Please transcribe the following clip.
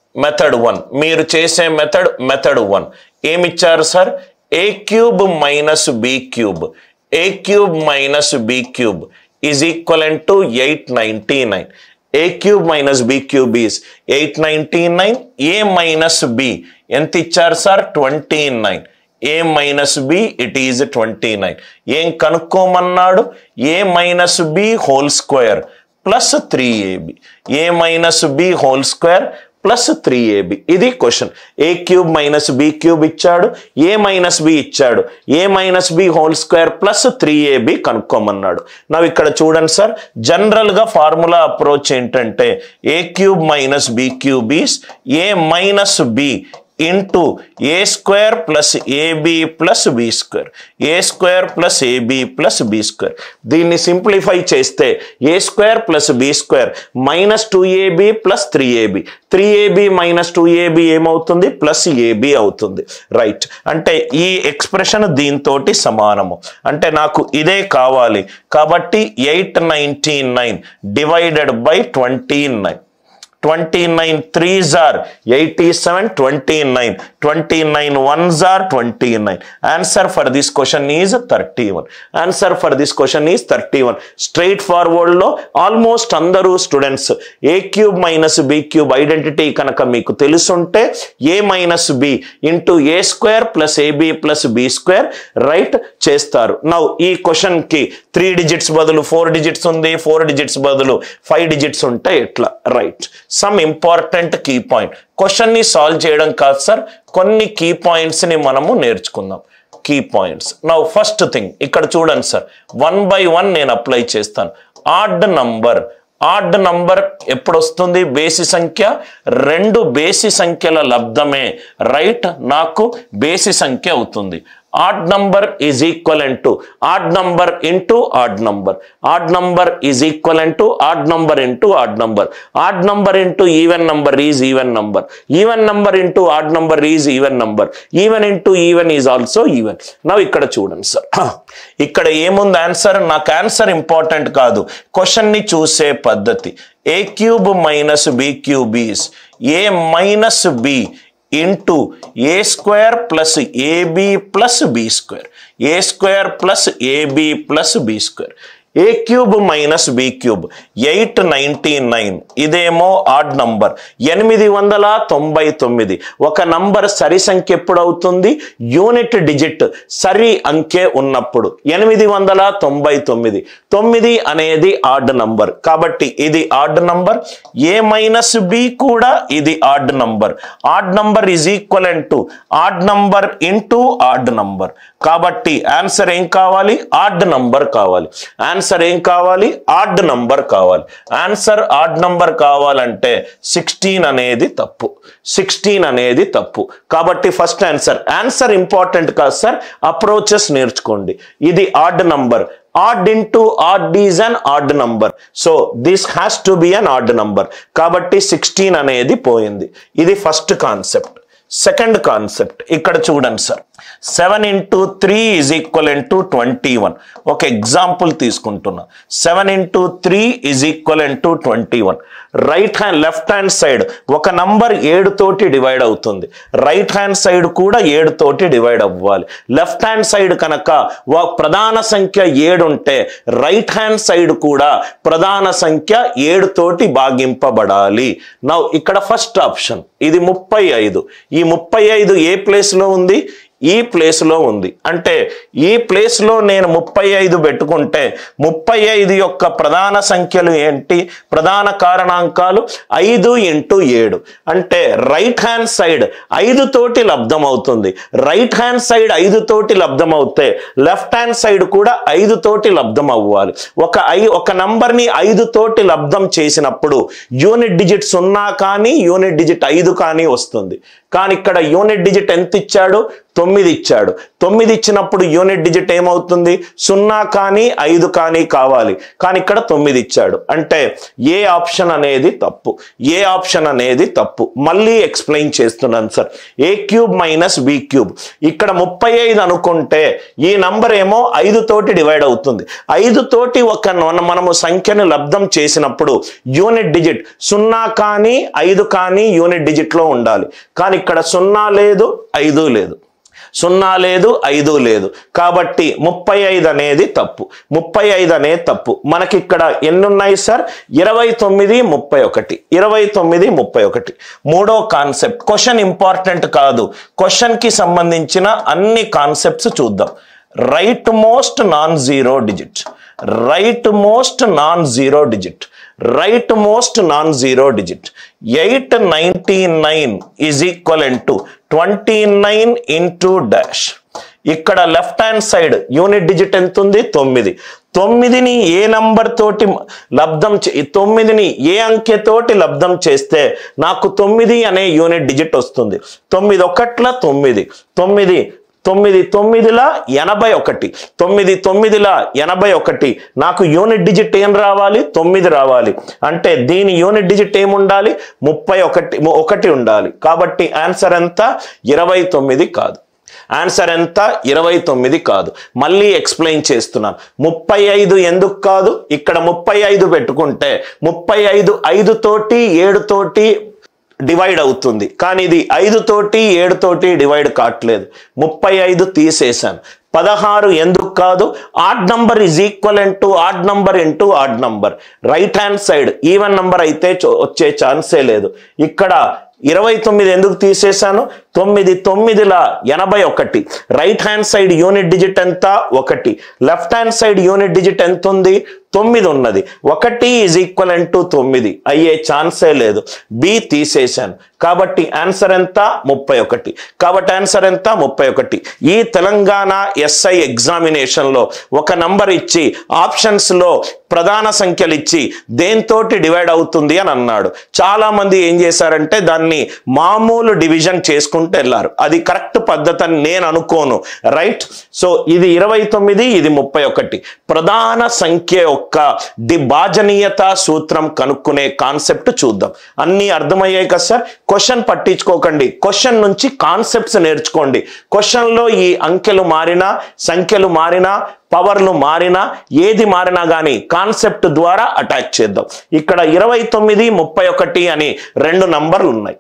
method one మీరు చేసే method method one ఏమిచ్చారు sir A cube minus B cube A cube minus B cube is equal to eight ninety nine A cube minus B cube is eight ninety nine A minus B ఎంత ఇచ్చారు sir twenty nine A minus B it is twenty nine ఏం కనుక్కోమన్నాడు A minus B whole square plus three AB A minus B whole square plus three AB ఇది question ఏ cube minus B cube ఇచ్చాడు A minus B ఇచ్చాడు A minus B whole square plus three AB కనుక్కోమన్నాడు నవ్వు ఇక్కడ చూడండి sir జనరల్గా formula approach ఏంటంటే A cube minus B cube is A minus B into A square plus AB plus B square A square plus AB plus B square దీన్ని simplify చేస్తే A square plus B square minus two AB plus three AB three AB minus two AB ఏమవుతుంది plus AB అవుతుంది right అంటే ఈ expression దీంతో సమానము అంటే నాకు ఇదే కావాలి కాబట్టి eight ninety nine divided by twenty nine twenty nine threes are eighty seven twenty nine twenty nine ones are twenty nine answer for this question is thirty one answer for this question is thirty one straight ఫార్వర్డ్లో almost అందరూ students A cube minus B cube identity కనుక మీకు తెలుసుంటే A minus B into A square plus AB plus B square right చేస్తారు now ఈ క్వశ్చన్కి three digits బదులు four digits ఉంది ఫోర్ డిజిట్స్ బదులు ఫైవ్ డిజిట్స్ ఉంటే ఎట్లా right some important key point question ని సాల్వ్ చేయడం కాదు సార్ కొన్ని కీ పాయింట్స్ ని మనము నేర్చుకుందాం key points now first thing ఇక్కడ చూడండి సార్ వన్ బై వన్ నేను అప్లై చేస్తాను ఆడ్ నంబర్ ఆడ్ నంబర్ ఎప్పుడు వస్తుంది బేసి సంఖ్య రెండు బేసి సంఖ్యల లబ్ధమే రైట్ నాకు బేసి సంఖ్య అవుతుంది odd number is equal to odd number into odd number odd number is equal to odd number into odd number odd number into even number is even number even number into odd number is even number even into even is also even now ఇక్కడ చూడండి sir ఇక్కడ ఏముంది answer నాకు answer important కాదు question ని చూసే పద్ధతి A cube minus B cube is A minus B into A square plus AB plus B square A square plus AB plus B square A cube minus B cube eight ninety nine ఇదేమో odd number ఎనిమిది వందల తొంభై తొమ్మిది ఒక number సరి సంఖ్య ఎప్పుడు అవుతుంది యూనిట్ డిజిట్ సరి అంకె ఉన్నప్పుడు ఎనిమిది వందల తొంభై తొమ్మిది తొమ్మిది అనేది ఆడ్ నంబర్ కాబట్టి ఇది odd number A minus B కూడా ఇది odd number odd number is equal to odd number into odd number కాబట్టి ఆన్సర్ ఏం కావాలి ఆడ్ నంబర్ కావాలి ఆన్సర్ ఏం కావాలి ఆడ్ నంబర్ కావాలి ఆన్సర్ ఆడ్ నంబర్ కావాలంటే సిక్స్టీన్ అనేది తప్పు సిక్స్టీన్ అనేది తప్పు కాబట్టి ఫస్ట్ ఆన్సర్ ఆన్సర్ ఇంపార్టెంట్ కాదు సార్ అప్రోచెస్ నేర్చుకోండి ఇది odd number odd into odd is an odd number so this has to be an odd number కాబట్టి సిక్స్టీన్ అనేది పోయింది ఇది ఫస్ట్ కాన్సెప్ట్ సెకండ్ కాన్సెప్ట్ ఇక్కడ చూడండి sir seven into three is equal to twenty one ఒక example తీసుకుంటున్నా seven into three is equal to twenty one right hand left hand side ఒక number ఏడు తోటి డివైడ్ అవుతుంది రైట్ హ్యాండ్ సైడ్ కూడా ఏడు తోటి డివైడ్ అవ్వాలి లెఫ్ట్ హ్యాండ్ సైడ్ కనుక ఒక ప్రధాన సంఖ్య ఏడు ఉంటే రైట్ హ్యాండ్ సైడ్ కూడా ప్రధాన సంఖ్య ఏడు తోటి భాగింపబడాలి నా ఇక్కడ ఫస్ట్ ఆప్షన్ ఇది ముప్పై ఐదు ఈ ముప్పై ఐదు ఏ ప్లేస్లో ఉంది ఈ ప్లేస్లో ఉంది అంటే ఈ ప్లేస్లో నేను ముప్పై ఐదు పెట్టుకుంటే ముప్పై ఐదు యొక్క ప్రధాన సంఖ్యలు ఏంటి ప్రధాన కారణాంకాలు ఐదు ఇంటూ ఏడు అంటే రైట్ హ్యాండ్ సైడ్ ఐదు తోటి లబ్ధం అవుతుంది రైట్ హ్యాండ్ సైడ్ ఐదు తోటి లబ్ధం అవుతే లెఫ్ట్ హ్యాండ్ సైడ్ కూడా ఐదు తోటి లబ్ధం అవ్వాలి ఒక ఐ ఒక నంబర్ని ఐదు తోటి లబ్ధం చేసినప్పుడు యూనిట్ డిజిట్ సున్నా కానీ యూనిట్ డిజిట్ ఐదు కానీ వస్తుంది కానీ ఇక్కడ యూనిట్ డిజిట్ ఎంత ఇచ్చాడు తొమ్మిది ఇచ్చాడు తొమ్మిది ఇచ్చినప్పుడు యూనిట్ డిజిట్ ఏమవుతుంది సున్నా కానీ ఐదు కానీ కావాలి కానీ ఇక్కడ తొమ్మిది ఇచ్చాడు అంటే ఏ ఆప్షన్ అనేది తప్పు ఏ ఆప్షన్ అనేది తప్పు మళ్ళీ ఎక్స్ప్లెయిన్ చేస్తున్నాను sir A cube minus B cube ఇక్కడ ముప్పై ఐదు అనుకుంటే ఈ నంబర్ ఏమో ఐదు తోటి డివైడ్ అవుతుంది ఐదు తోటి ఒక మన- మనము సంఖ్యను లబ్ధం చేసినప్పుడు యూనిట్ డిజిట్ సున్నా కానీ ఐదు కానీ యూనిట్ డిజిట్ లో ఉండాలి కానీ ఇక్కడ సున్నా లేదు ఐదు లేదు సున్నా లేదు ఐదు లేదు కాబట్టి ముప్పై ఐదు అనేది తప్పు ముప్పై ఐదు అనేది తప్పు మనకి ఇక్కడ ఎన్ని ఉన్నాయి సార్ ఇరవై తొమ్మిది ముప్పై ఒకటి ఇరవై తొమ్మిది ముప్పై ఒకటి మూడో కాన్సెప్ట్ క్వశ్చన్ ఇంపార్టెంట్ కాదు క్వశ్చన్ కి సంబంధించిన అన్ని కాన్సెప్ట్స్ చూద్దాం right most non zero digit right most non zero digit right most non zero digit eight ninety nine is equal to twenty nine into dash ఇక్కడ left hand side unit digit ఎంత ఉంది తొమ్మిది తొమ్మిదిని ఏ number తోటి లబ్ధం చే- ఈ తొమ్మిదిని ఏ అంకెతోటి లబ్ధం చేస్తే నాకు తొమ్మిది అనే యూనిట్ డిజిట్ వస్తుంది తొమ్మిది ఒకట్ల తొమ్మిది తొమ్మిది తొమ్మిది తొమ్మిదిల ఎనభై ఒకటి తొమ్మిది తొమ్మిదిల ఎనభై ఒకటి నాకు యూనిట్ డిజిట్ ఏం రావాలి తొమ్మిది రావాలి అంటే దీని యూనిట్ డిజిట్ ఏం ఉండాలి ముప్పై ఒకటి ము- ఒకటి ఉండాలి కాబట్టి ఆన్సర్ ఎంత ఇరవై తొమ్మిది కాదు ఆన్సర్ ఎంత ఇరవై తొమ్మిది కాదు మళ్ళీ ఎక్స్ప్లెయిన్ చేస్తున్నాను ముప్పై ఐదు ఎందుకు కాదు ఇక్కడ ముప్పై ఐదు పెట్టుకుంటే ముప్పై ఐదు ఐదు తోటి ఏడు తోటి డివైడ్ అవుతుంది కానీ ఇది ఐదు తోటి ఏడు తోటి డివైడ్ కావట్లేదు ముప్పై ఐదు తీసేశాను పదహారు ఎందుకు కాదు odd number is equal to odd number into odd number right hand side even number అయితే చో- వచ్చే ఛాన్సే లేదు ఇక్కడ ఇరవై తొమ్మిది ఎందుకు తీసేశాను తొమ్మిది తొమ్మిదిల ఎనభై ఒకటి right hand side unit digit ఎంత ఒకటి left hand side unit digit ఎంత ఉంది తొమ్మిది ఉన్నది ఒకటి ఈజ్ ఈక్వల్ టు తొమ్మిది అయ్యే ఛాన్సే లేదు బి తీసేశాను కాబట్టి ఆన్సర్ ఎంత ముప్పై ఒకటి కాబట్టి ఆన్సర్ ఎంత ముప్పై ఒకటి ఈ తెలంగాణ ఎస్ఐ ఎగ్జామినేషన్లో ఒక నంబర్ ఇచ్చి ఆప్షన్స్ లో ప్రధాన సంఖ్యలు ఇచ్చి దేంతోటి డివైడ్ అవుతుంది అని అన్నాడు చాలా మంది ఏం చేశారంటే దాన్ని మామూలు డివిజన్ చేసుకుంటూ వెళ్ళారు అది కరెక్ట్ పద్ధతి అని నేను అనుకోను రైట్ సో ఇది ఇరవై తొమ్మిది ఇది ముప్పై ఒకటి ప్రధాన సంఖ్య యొక్క డిభాజనీయత సూత్రం కనుక్కునే కాన్సెప్ట్ చూద్దాం అన్ని అర్థమయ్యాయి కదా సార్ క్వశ్చన్ పట్టించుకోకండి క్వశ్చన్ నుంచి కాన్సెప్ట్స్ నేర్చుకోండి క్వశ్చన్ లో ఈ అంకెలు మారినా సంఖ్యలు మారినా పవర్లు మారినా ఏది మారినా కానీ కాన్సెప్ట్ ద్వారా అటాక్ చేద్దాం ఇక్కడ ఇరవై తొమ్మిది ముప్పై ఒకటి అని రెండు నంబర్లు ఉన్నాయి